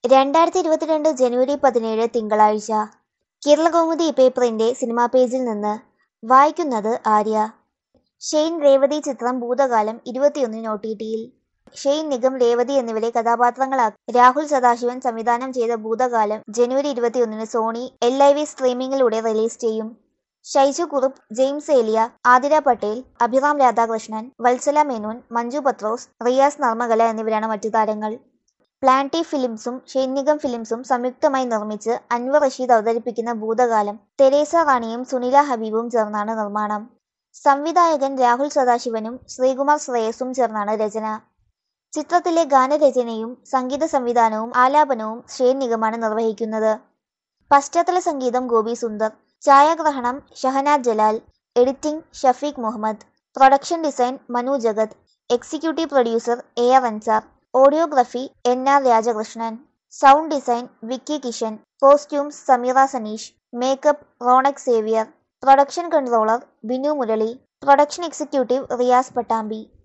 രണ്ടായിരത്തി ഇരുപത്തിരണ്ട് ജനുവരി പതിനേഴ് തിങ്കളാഴ്ച കേരളകൗമുദി പേപ്പറിന്റെ സിനിമാ പേജിൽ നിന്ന് വായിക്കുന്നത് ആര്യ ഷെയ്ൻ രേവതി ചിത്രം ഭൂതകാലം ഇരുപത്തിയൊന്നിന് ഒ ടി ടിയിൽ ഷെയ്ൻ നിഗം രേവതി എന്നിവരെ കഥാപാത്രങ്ങളാക്കി രാഹുൽ സദാശിവൻ സംവിധാനം ചെയ്ത ഭൂതകാലം ജനുവരി ഇരുപത്തിയൊന്നിന് സോണി എൽ ഐ വി സ്ട്രീമിംഗിലൂടെ റിലീസ് ചെയ്യും ഷൈജു കുറുപ്പ് ജെയിംസ് ഏലിയ ആതിര പട്ടേൽ അഭിറാം രാധാകൃഷ്ണൻ വത്സല മേനോൻ മഞ്ജു പത്രോസ് റിയാസ് നർമ്മകല എന്നിവരാണ് മറ്റു താരങ്ങൾ പ്ലാന്റി ഫിലിംസും ഷെയ്നിഗം ഫിലിംസും സംയുക്തമായി നിർമ്മിച്ച് അൻവർ റഷീദ് അവതരിപ്പിക്കുന്ന ഭൂതകാലം തെരേസ റാണിയും സുനില ഹബീബും ചേർന്നാണ് നിർമ്മാണം സംവിധായകൻ രാഹുൽ സദാശിവനും ശ്രീകുമാർ ശ്രേയസും ചേർന്നാണ് രചന ചിത്രത്തിലെ ഗാനരചനയും സംഗീത സംവിധാനവും ആലാപനവും ഷെയ്ൻ നിഗമാണ് നിർവഹിക്കുന്നത് പശ്ചാത്തല സംഗീതം ഗോപി സുന്ദർ ഛായാഗ്രഹണം Shehnad Jalal editing Shafeeq Muhammad production design Manu Jagath executive producer A R Ansar audiography N R Rajakrishnan sound design Vicky Kishan costumes Sameera Saneesh makeup Ronak Xavier production controller Binu Murali production executive Riyas Pattambi